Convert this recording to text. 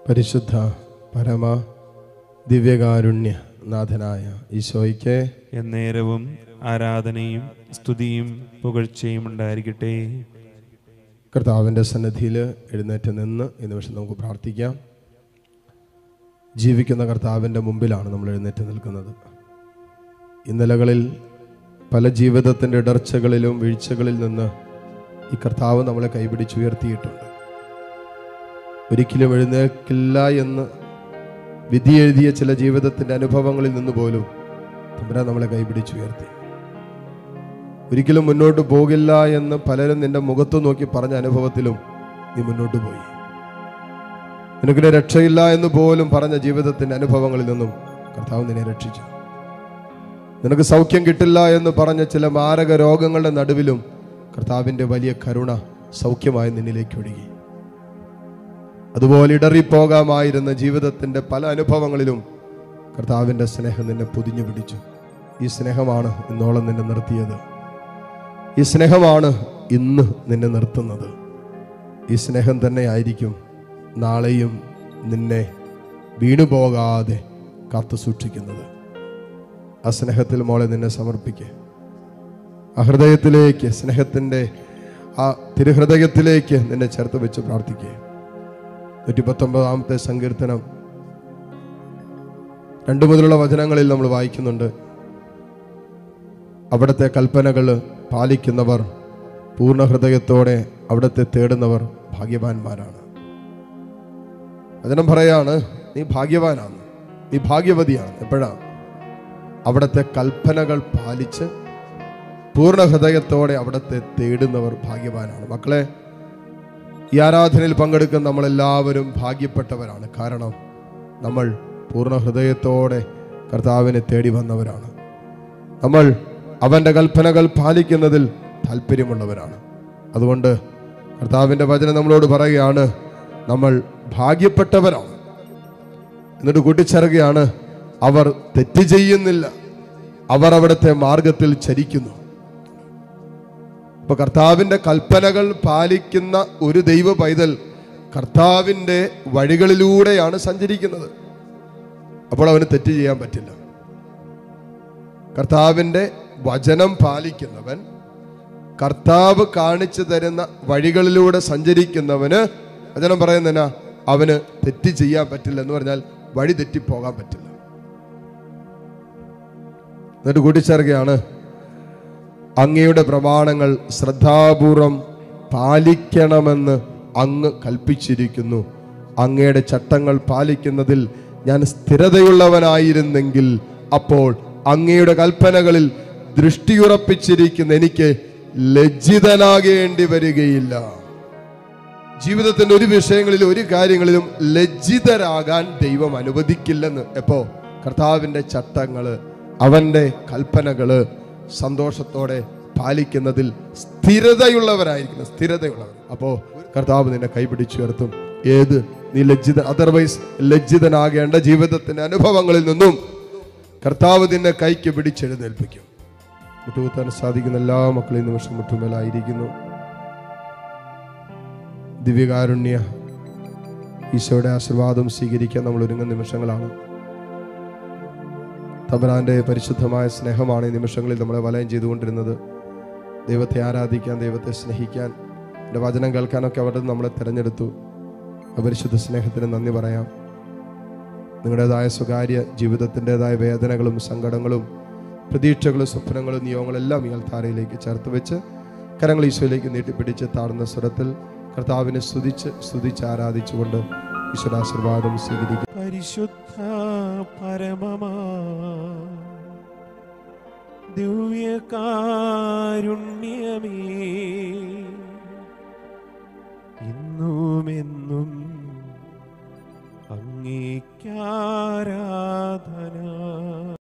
പരിശുദ്ധ പരമ ദിവ്യകാരുണ്യ നാഥനായ ഈശോയ്ക്ക് എന്നേരവും ആരാധനയും സ്തുതിയും പുകഴ്ചയും ഉണ്ടായിരിക്കട്ടെ കർത്താവിൻ്റെ സന്നിധിയിൽ എഴുന്നേറ്റ് നിന്ന് ഈ നിമിഷം നമുക്ക് പ്രാർത്ഥിക്കാം ജീവിക്കുന്ന കർത്താവിൻ്റെ മുമ്പിലാണ് നമ്മൾ എഴുന്നേറ്റ് നിൽക്കുന്നത് ഇന്നലകളിൽ പല ജീവിതത്തിൻ്റെ ഇടർച്ചകളിലും വീഴ്ചകളിൽ നിന്ന് ഈ കർത്താവ് നമ്മളെ കൈപിടിച്ചുയർത്തിയിട്ടുണ്ട് ഒരിക്കലും എഴുന്നേക്കില്ല എന്ന് വിധി എഴുതിയ ചില ജീവിതത്തിൻ്റെ അനുഭവങ്ങളിൽ നിന്ന് പോലും തമ്പുരാൻ നമ്മളെ കൈപിടിച്ചുയർത്തി ഒരിക്കലും മുന്നോട്ട് പോകില്ല എന്ന് പലരും നിന്റെ മുഖത്ത് നോക്കി പറഞ്ഞ അനുഭവത്തിലും നീ മുന്നോട്ട് പോയി നിനക്കിനെ രക്ഷയില്ല എന്ന് പോലും പറഞ്ഞ ജീവിതത്തിന്റെ അനുഭവങ്ങളിൽ നിന്നും കർത്താവ് നിന്നെ രക്ഷിച്ചു നിനക്ക് സൗഖ്യം കിട്ടില്ല എന്ന് പറഞ്ഞ ചില മാരക രോഗങ്ങളുടെ നടുവിലും കർത്താവിന്റെ വലിയ കരുണ സൗഖ്യമായി നിന്നിലേക്ക് ഒഴുകി അതുപോലെ ഇടറിപ്പോകാമായിരുന്ന ജീവിതത്തിന്റെ പല അനുഭവങ്ങളിലും കർത്താവിന്റെ സ്നേഹം നിന്നെ പൊതിഞ്ഞു പിടിച്ചു ഈ സ്നേഹമാണ് ഇന്നോളം നിന്നെ നിർത്തിയത് ഈ സ്നേഹമാണ് ഇന്ന് നിന്നെ നിർത്തുന്നത് ഈ സ്നേഹം തന്നെ ആയിരിക്കും നാളെയും നിന്നെ വീണുപോകാതെ കാത്തു സൂക്ഷിക്കുന്നത് ആ സ്നേഹത്തിൽ മോളെ നിന്നെ സമർപ്പിക്കുക ആ ഹൃദയത്തിലേക്ക് സ്നേഹത്തിൻ്റെ ആ തിരുഹൃദയത്തിലേക്ക് നിന്നെ ചേർത്ത് വെച്ച് പ്രാർത്ഥിക്കുക നൂറ്റി പത്തൊമ്പതാമത്തെ സങ്കീർത്തനം രണ്ടു മുതലുള്ള വചനങ്ങളിൽ നമ്മൾ വായിക്കുന്നുണ്ട് അവിടുത്തെ കൽപ്പനകൾ പാലിക്കുന്നവർ പൂർണ്ണ ഹൃദയത്തോടെ അവിടുത്തെ തേടുന്നവർ ഭാഗ്യവാന്മാരാണ് വചനം പറയാണ് നീ ഭാഗ്യവാനാണ് നീ ഭാഗ്യവതിയാണ് എപ്പോഴാ അവിടുത്തെ കൽപ്പനകൾ പാലിച്ച് പൂർണ്ണ ഹൃദയത്തോടെ അവിടുത്തെ തേടുന്നവർ ഭാഗ്യവാനാണ് മക്കളെ ഈ ആരാധനയിൽ പങ്കെടുക്കുന്ന നമ്മളെല്ലാവരും ഭാഗ്യപ്പെട്ടവരാണ് കാരണം നമ്മൾ പൂർണ്ണ ഹൃദയത്തോടെ കർത്താവിനെ തേടി വന്നവരാണ് നമ്മൾ അവന്റെ കൽപ്പനകൾ പാലിക്കുന്നതിൽ താല്പര്യമുള്ളവരാണ് അതുകൊണ്ട് കർത്താവിന്റെ വചനം നമ്മളോട് പറയുകയാണ് നമ്മൾ ഭാഗ്യപ്പെട്ടവരാണ് എന്നിട്ട് കൂട്ടിച്ചേർക്കുകയാണ് അവർ തെറ്റ് ചെയ്യുന്നില്ല അവർ അവിടുത്തെ മാർഗത്തിൽ ചരിക്കുന്നു അപ്പൊ കർത്താവിന്റെ കൽപ്പനകൾ പാലിക്കുന്ന ഒരു ദൈവ പൈതൽ കർത്താവിന്റെ വഴികളിലൂടെയാണ് സഞ്ചരിക്കുന്നത് അപ്പോൾ അവന് തെറ്റ് ചെയ്യാൻ പറ്റില്ല കർത്താവിന്റെ വചനം പാലിക്കുന്നവൻ കർത്താവ് കാണിച്ചു തരുന്ന വഴികളിലൂടെ സഞ്ചരിക്കുന്നവന് വചനം പറയുന്നതിനാ അവന് തെറ്റ് ചെയ്യാൻ പറ്റില്ല എന്ന് പറഞ്ഞാൽ വഴി തെറ്റിപ്പോകാൻ പറ്റില്ല എന്നിട്ട് കൂട്ടിച്ചേർക്കുകയാണ് അങ്ങയുടെ പ്രമാണങ്ങൾ ശ്രദ്ധാപൂർവം പാലിക്കണമെന്ന് അങ്ങ് കൽപ്പിച്ചിരിക്കുന്നു അങ്ങയുടെ ചട്ടങ്ങൾ പാലിക്കുന്നതിൽ ഞാൻ സ്ഥിരതയുള്ളവനായിരുന്നെങ്കിൽ അപ്പോൾ അങ്ങയുടെ കൽപ്പനകളിൽ ദൃഷ്ടിയുറപ്പിച്ചിരിക്കുന്ന എനിക്ക് ലജ്ജിതനാകേണ്ടി വരികയില്ല ജീവിതത്തിന്റെ ഒരു വിഷയങ്ങളിലും ഒരു കാര്യങ്ങളിലും ലജ്ജിതരാകാൻ ദൈവം അനുവദിക്കില്ലെന്ന് എപ്പോ കർത്താവിന്റെ ചട്ടങ്ങള് അവന്റെ കൽപ്പനകള് സന്തോഷത്തോടെ പാലിക്കുന്നതിൽ സ്ഥിരതയുള്ളവരായിരിക്കണം സ്ഥിരതയുള്ളവർ അപ്പോ കർത്താവ് നിന്നെ കൈപിടിച്ചുയർത്തും ഏത് നീ ലജ്ജിത അതർവൈസ് ലജ്ജിതനാകേണ്ട ജീവിതത്തിന്റെ അനുഭവങ്ങളിൽ നിന്നും കർത്താവ് നിന്നെ കൈക്ക് പിടിച്ചെഴുന്നേൽപ്പിക്കും മുട്ടുകുത്താൻ സാധിക്കുന്ന എല്ലാ മക്കളെയും നിമിഷം മുട്ടുമേലായിരിക്കുന്നു ദിവ്യകാരുണ്യ ഈശോയുടെ ആശീർവാദം സ്വീകരിക്കാൻ നമ്മൾ ഒരുങ്ങുന്ന നിമിഷങ്ങളാണ് തമ്പരാന്റെ പരിശുദ്ധമായ സ്നേഹമാണ് ഈ നിമിഷങ്ങളിൽ നമ്മളെ വലയം ചെയ്തുകൊണ്ടിരുന്നത് ദൈവത്തെ ആരാധിക്കാൻ ദൈവത്തെ സ്നേഹിക്കാൻ എൻ്റെ വചനം കേൾക്കാനൊക്കെ അവിടെ നിന്ന് നമ്മളെ തിരഞ്ഞെടുത്തു ആ പരിശുദ്ധ സ്നേഹത്തിന് നന്ദി പറയാം നിങ്ങളുടേതായ സ്വകാര്യ ജീവിതത്തിൻ്റെതായ വേദനകളും സങ്കടങ്ങളും പ്രതീക്ഷകളും സ്വപ്നങ്ങളും നിയോഗങ്ങളും എല്ലാം ഈ അൽത്താരയിലേക്ക് ചേർത്ത് വെച്ച് കരങ്ങൾ ഈശോയിലേക്ക് നീട്ടിപ്പിടിച്ച് താഴ്ന്ന സ്വരത്തിൽ കർത്താവിനെ സ്തുതിച്ച് സ്തുതിച്ച് ആരാധിച്ചുകൊണ്ട് ഈശ്വരാശീർവാദം സ്വീകരിക്കും പരിശുദ്ധ പരമമാ ദിവ്യകാരുണ്യമേ